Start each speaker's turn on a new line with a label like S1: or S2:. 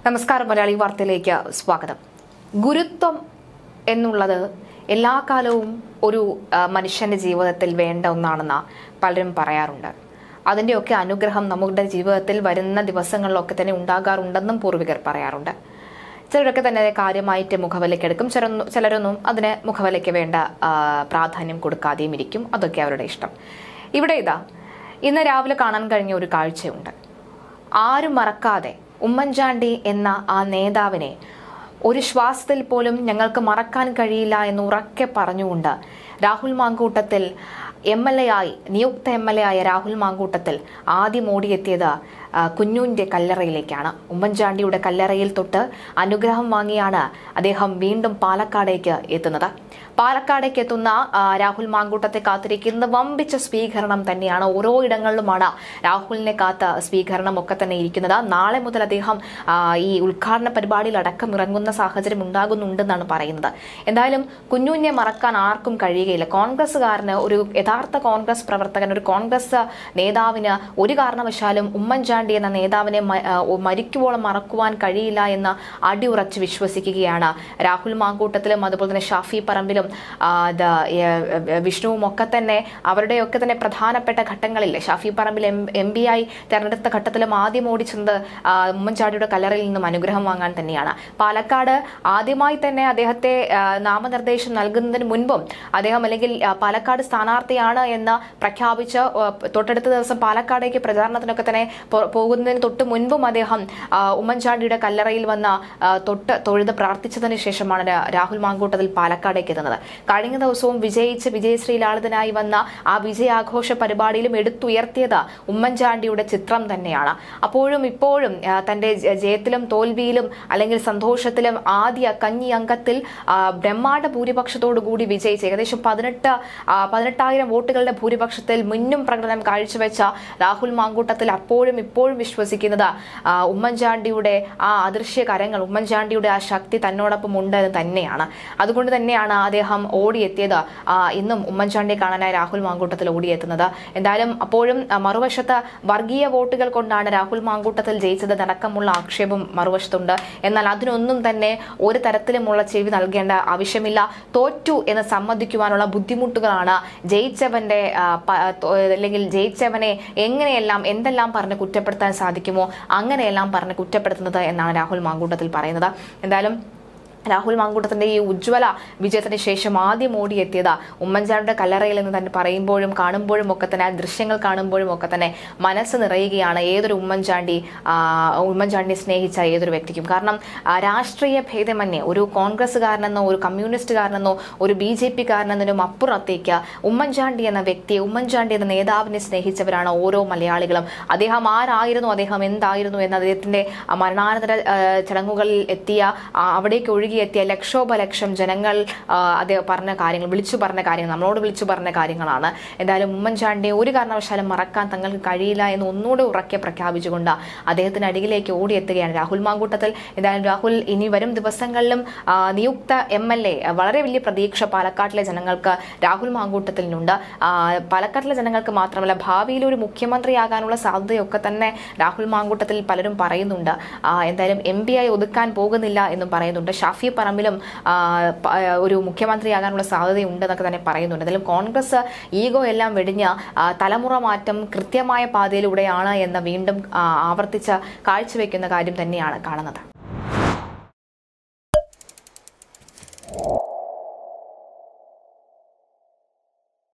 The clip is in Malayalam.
S1: നമസ്കാരം മലയാളി വാർത്തയിലേക്ക് സ്വാഗതം ഗുരുത്വം എന്നുള്ളത് എല്ലാ കാലവും ഒരു ആ, മനുഷ്യന്റെ ജീവിതത്തിൽ വേണ്ട ഒന്നാണെന്ന് പലരും പറയാറുണ്ട് അതിൻ്റെയൊക്കെ അനുഗ്രഹം നമ്മുടെ ജീവിതത്തിൽ വരുന്ന ദിവസങ്ങളിലൊക്കെ തന്നെ ഉണ്ടാകാറുണ്ടെന്നും പൂർവികർ പറയാറുണ്ട് ചിലരൊക്കെ തന്നെ അത് കാര്യമായിട്ട് മുഖവിലക്കെടുക്കും ചിലരൊന്നും ചിലരൊന്നും അതിന് മുഖവിലയ്ക്ക് വേണ്ട ആ, പ്രാധാന്യം കൊടുക്കാതെയും ഇരിക്കും അതൊക്കെ അവരുടെ ഇഷ്ടം ഇവിടെ ഇതാ ഇന്ന് രാവിലെ കാണാൻ കഴിഞ്ഞ ഒരു കാഴ്ചയുണ്ട് ആരും മറക്കാതെ ഉമ്മൻചാണ്ടി എന്ന ആ നേതാവിനെ ഒരു ശ്വാസത്തിൽ പോലും ഞങ്ങൾക്ക് മറക്കാൻ കഴിയില്ല എന്ന് ഉറക്കെ പറഞ്ഞുകൊണ്ട് Rahul Mamkootathil M L A ആയി നിയുക്ത എം എൽ എ ആയ രാഹുൽ മാങ്കൂട്ടത്തിൽ ആദ്യം ഓടിയെത്തിയത് ആ, കുഞ്ഞുവിന്റെ കല്ലറയിലേക്കാണ് ഉമ്മൻചാണ്ടിയുടെ കല്ലറയിൽ തൊട്ട് അനുഗ്രഹം വാങ്ങിയാണ് അദ്ദേഹം വീണ്ടും പാലക്കാടേക്ക് എത്തുന്നത് പാലക്കാടേക്ക് എത്തുന്ന ആ, രാഹുൽ മാങ്കൂട്ടത്തെ കാത്തിരിക്കുന്ന വമ്പിച്ച സ്വീകരണം തന്നെയാണ് ഓരോ ഇടങ്ങളിലുമാണ് രാഹുലിനെ കാത്ത സ്വീകരണം ഒക്കെ തന്നെ ഇരിക്കുന്നത് നാളെ മുതൽ അദ്ദേഹം ആ, ഈ ഉദ്ഘാടന പരിപാടിയിൽ അടക്കം ഇറങ്ങുന്ന സാഹചര്യം ഉണ്ടാകുന്നുണ്ടെന്നാണ് പറയുന്നത് എന്തായാലും കുഞ്ഞുവിനെ മറക്കാൻ ആർക്കും കഴിയുകയില്ല കോൺഗ്രസ്സുകാരന് ഒരു യഥാർത്ഥ കോൺഗ്രസ് പ്രവർത്തകൻ ഒരു കോൺഗ്രസ് നേതാവിന് ഒരു കാരണവശാലും ഉമ്മൻചാണ്ടി എന്ന നേതാവിനെ മ- ആ, മരിക്കുവോളം മറക്കുവാൻ കഴിയില്ല എന്ന് അടിയുറച്ച് വിശ്വസിക്കുകയാണ് രാഹുൽ മാങ്കൂട്ടത്തിലും അതുപോലെ തന്നെ ഷാഫി പറമ്പിലും ആ, ഇത്, ഏ, ഏ, വിഷ്ണുവും ഒക്കെ തന്നെ അവരുടെയൊക്കെ തന്നെ പ്രധാനപ്പെട്ട ഘട്ടങ്ങളിൽ Shafi Parambil M M P ആയി തെരഞ്ഞെടുത്ത ഘട്ടത്തിലും ആദ്യം ഓടിച്ചത് ആ, ഉമ്മൻചാണ്ടിയുടെ കല്ലറയിൽ നിന്നും അനുഗ്രഹം വാങ്ങാൻ തന്നെയാണ് പാലക്കാട് ആദ്യമായി തന്നെ അദ്ദേഹത്തെ ആ, നാമനിർദ്ദേശം നൽകുന്നതിന് മുൻപും അദ്ദേഹം അല്ലെങ്കിൽ ആ, പാലക്കാട് സ്ഥാനാർത്ഥിയാണ് എന്ന് പ്രഖ്യാപിച്ച് ആ, തൊട്ടടുത്ത ദിവസം പാലക്കാടേക്ക് പ്രചാരണത്തിനൊക്കെ തന്നെ പോ- പോകുന്നതിന് തൊട്ട് മുൻപും അദ്ദേഹം ആ, ഉമ്മൻചാണ്ടിയുടെ കല്ലറയിൽ വന്ന ആ, തൊട്ട് തൊഴുത് പ്രാർത്ഥിച്ചതിന് ശേഷമാണ് രാ- രാഹുൽ മാങ്കൂട്ടത്തിൽ പാലക്കാടേക്ക് എത്തുന്നത് കഴിഞ്ഞ ദിവസവും വിജയിച്ച് വിജയശ്രീലാളിതനായി വന്ന ആ വിജയാഘോഷ പരിപാടിയിലും എടുത്തുയർത്തിയത് ഉമ്മൻചാണ്ടിയുടെ ചിത്രം തന്നെയാണ് അപ്പോഴും ഇപ്പോഴും ആ, തന്റെ ജ- ജയത്തിലും തോൽവിയിലും അല്ലെങ്കിൽ സന്തോഷത്തിലും ആദ്യ കഞ്ഞി അംഗത്തിൽ ആ, ബ്രഹ്മാണ്ഡ ഭൂരിപക്ഷത്തോടു കൂടി വിജയിച്ച് ഏകദേശം പതിനെട്ട് ആ, പതിനെട്ടായിരം വോട്ടുകളുടെ ഭൂരിപക്ഷത്തിൽ മുന്നും പ്രകടനം കാഴ്ചവെച്ച രാഹുൽ മാങ്കൂട്ടത്തിൽ അപ്പോഴും ഇപ്പോഴും വിശ്വസിക്കുന്നത് ആ, ഉമ്മൻചാണ്ടിയുടെ ആ അദൃശ്യ കരങ്ങൾ ഉമ്മൻചാണ്ടിയുടെ ആ ശക്തി തന്നോടൊപ്പം ഉണ്ട് എന്ന് തന്നെയാണ് അതുകൊണ്ട് തന്നെയാണ് അദ്ദേഹം ഓടിയെത്തിയത് ആ, ഇന്നും ഉമ്മൻചാണ്ടിയെ കാണാനായി രാഹുൽ മാങ്കൂട്ടത്തിൽ ഓടിയെത്തുന്നത് എന്തായാലും അപ്പോഴും ആ, മറുവശത്ത് വർഗീയ വോട്ടുകൾ കൊണ്ടാണ് രാഹുൽ മാങ്കൂട്ടത്തിൽ ജയിച്ചത് അടക്കമുള്ള ആക്ഷേപം മറുവശത്തുണ്ട് എന്നാൽ അതിനൊന്നും തന്നെ ഒരു തരത്തിലുമുള്ള ചെവി നൽകേണ്ട ആവശ്യമില്ല തോറ്റു എന്ന് സമ്മതിക്കുവാനുള്ള ബുദ്ധിമുട്ടുകളാണ് ജയിച്ചവന്റെ ആ, പ- തോ- അല്ലെങ്കിൽ ജയിച്ചവനെ എങ്ങനെയെല്ലാം എന്തെല്ലാം പറഞ്ഞ് കുറ്റപ്പെടുത്താൻ സാധിക്കുമോ അങ്ങനെയെല്ലാം പറഞ്ഞ് കുറ്റപ്പെടുത്തുന്നത് എന്നാണ് രാഹുൽ മാങ്കൂട്ടത്തിൽ പറയുന്നത് എന്തായാലും രാഹുൽ മാങ്കൂട്ടത്തിന്റെ ഈ ഉജ്ജ്വല വിജയത്തിന് ശേഷം ആദ്യം ഓടിയെത്തിയത് ഉമ്മൻചാണ്ടിയുടെ കല്ലറയിൽ എന്ന് തന്നെ പറയുമ്പോഴും കാണുമ്പോഴും ഒക്കെ തന്നെ ആ ദൃശ്യങ്ങൾ കാണുമ്പോഴും ഒക്കെ തന്നെ മനസ്സ് നിറയുകയാണ് ഏതൊരു ഉമ്മൻചാണ്ടി ആ, ഉമ്മൻചാണ്ടിയെ സ്നേഹിച്ച ഏതൊരു വ്യക്തിക്കും കാരണം ആ, രാഷ്ട്രീയ ഭേദമന്യേ ഒരു കോൺഗ്രസ്സുകാരനെന്നോ ഒരു കമ്മ്യൂണിസ്റ്റുകാരനെന്നോ ഒരു ബി ജെ പിക്കാരനെന്നതിനും അപ്പുറത്തേക്ക് ഉമ്മൻചാണ്ടി എന്ന വ്യക്തിയെ ഉമ്മൻചാണ്ടി എന്ന നേതാവിനെ സ്നേഹിച്ചവരാണ് ഓരോ മലയാളികളും അദ്ദേഹം ആരായിരുന്നു അദ്ദേഹം എന്തായിരുന്നു എന്ന് അദ്ദേഹത്തിന്റെ ആ, മരണാനന്തര ആ, ചടങ്ങുകളിൽ എത്തിയ ആ, അവിടേക്ക് ഒഴുകിയെത്തിയ ലക്ഷോപലക്ഷം ജനങ്ങൾ ആ, അദ്ദേഹം പറഞ്ഞ കാര്യങ്ങൾ വിളിച്ചു പറഞ്ഞ കാര്യങ്ങൾ നമ്മളോട് വിളിച്ചു പറഞ്ഞ കാര്യങ്ങളാണ് എന്തായാലും ഉമ്മൻചാണ്ടിയെ ഒരു കാരണവശാലും മറക്കാൻ തങ്ങൾക്ക് കഴിയില്ല എന്ന് ഒന്നുകൂടെ ഉറക്കെ പ്രഖ്യാപിച്ചുകൊണ്ട് അദ്ദേഹത്തിന് അടിയിലേക്ക് ഓടിയെത്തുകയാണ് രാഹുൽ മാങ്കൂട്ടത്തിൽ എന്തായാലും രാഹുൽ ഇനി വരും ദിവസങ്ങളിലും ആ, നിയുക്ത എം എൽ എ വളരെ വലിയ പ്രതീക്ഷ പാലക്കാട്ടിലെ ജനങ്ങൾക്ക് രാഹുൽ മാങ്കൂട്ടത്തിനുണ്ട് ആ, പാലക്കാട്ടിലെ ജനങ്ങൾക്ക് മാത്രമല്ല ഭാവിയിൽ ഒരു മുഖ്യമന്ത്രിയാകാനുള്ള സാധ്യതയൊക്കെ തന്നെ രാഹുൽ മാങ്കൂട്ടത്തിൽ പലരും പറയുന്നുണ്ട് ആ, എന്തായാലും എം പി ആയി ഒതുക്കാൻ പോകുന്നില്ല എന്നും പറയുന്നുണ്ട് ഷാഫി പറമ്പിലും ആ, പ- ഒരു മുഖ്യമന്ത്രിയാകാനുള്ള സാധ്യതയുണ്ടെന്നൊക്കെ തന്നെ പറയുന്നുണ്ട് എന്തായാലും കോൺഗ്രസ് ഈഗോ എല്ലാം വെടിഞ്ഞ് ആ, തലമുറ മാറ്റം കൃത്യമായ പാതയിലൂടെയാണ് എന്ന് വീണ്ടും ആ, ആവർത്തിച്ച് കാഴ്ചവെക്കുന്ന കാര്യം തന്നെയാണ് കാണുന്നത്